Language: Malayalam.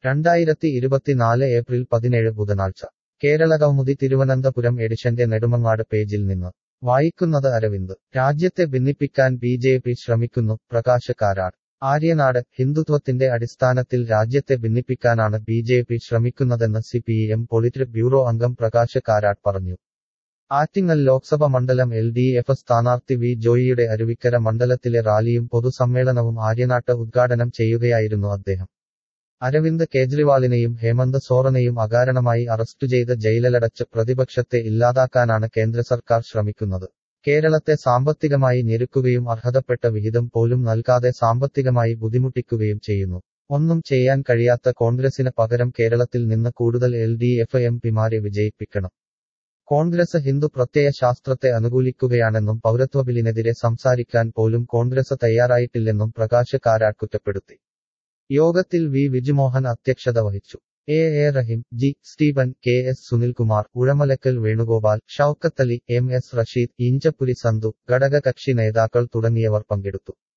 രണ്ടായിരത്തി ഇരുപത്തിനാല് ഏപ്രിൽ പതിനേഴ് ബുധനാഴ്ച കേരളകൗമുദി തിരുവനന്തപുരം എഡിഷന്റെ നെടുമങ്ങാട് പേജിൽ നിന്ന് വായിക്കുന്നത് അരവിന്ദ് രാജ്യത്തെ ഭിന്നിപ്പിക്കാൻ ബി ജെ പി ശ്രമിക്കുന്നു പ്രകാശ് കാരാട് ആര്യനാട് ഹിന്ദുത്വത്തിന്റെ അടിസ്ഥാനത്തിൽ രാജ്യത്തെ ഭിന്നിപ്പിക്കാനാണ് ബി ജെ പി ശ്രമിക്കുന്നതെന്ന് C P M polit bureau അംഗം പ്രകാശ് കാരാട് പറഞ്ഞു ആറ്റിങ്ങൽ ലോക്സഭ മണ്ഡലം എൽ ഡി എഫ് സ്ഥാനാർത്ഥി വി ജോയിയുടെ അരുവിക്കര മണ്ഡലത്തിലെ റാലിയും പൊതുസമ്മേളനവും ആര്യനാട്ട് ഉദ്ഘാടനം ചെയ്യുകയായിരുന്നു അദ്ദേഹം അരവിന്ദ് കേജ്രിവാളിനെയും ഹേമന്ത് സോറനെയും അകാരണമായി അറസ്റ്റ് ചെയ്ത് ജയിലിലടച്ച് പ്രതിപക്ഷത്തെ ഇല്ലാതാക്കാനാണ് കേന്ദ്ര സർക്കാർ ശ്രമിക്കുന്നത് കേരളത്തെ സാമ്പത്തികമായി ഞെരുക്കുകയും അർഹതപ്പെട്ട വിഹിതം പോലും നൽകാതെ സാമ്പത്തികമായി ബുദ്ധിമുട്ടിക്കുകയും ചെയ്യുന്നു ഒന്നും ചെയ്യാൻ കഴിയാത്ത കോൺഗ്രസിന് പകരം കേരളത്തിൽ നിന്ന് കൂടുതൽ എൽ ഡി എഫ് എം പിമാരെ വിജയിപ്പിക്കണം കോൺഗ്രസ് ഹിന്ദു പ്രത്യയ ശാസ്ത്രത്തെ അനുകൂലിക്കുകയാണെന്നും പൗരത്വ ബില്ലിനെതിരെ സംസാരിക്കാൻ പോലും കോൺഗ്രസ് തയ്യാറായിട്ടില്ലെന്നും പ്രകാശ് കാരാട്ട് കുറ്റപ്പെടുത്തി യോഗത്തിൽ വി വിജുമോഹൻ അധ്യക്ഷത വഹിച്ചു A A Rahim G Steven K S Sunilkumar Uzhamalakkal Venugopal Shoukathali M S Rasheed Inchappuri Santhu ഘടകകക്ഷി നേതാക്കൾ തുടങ്ങിയവർ പങ്കെടുത്തു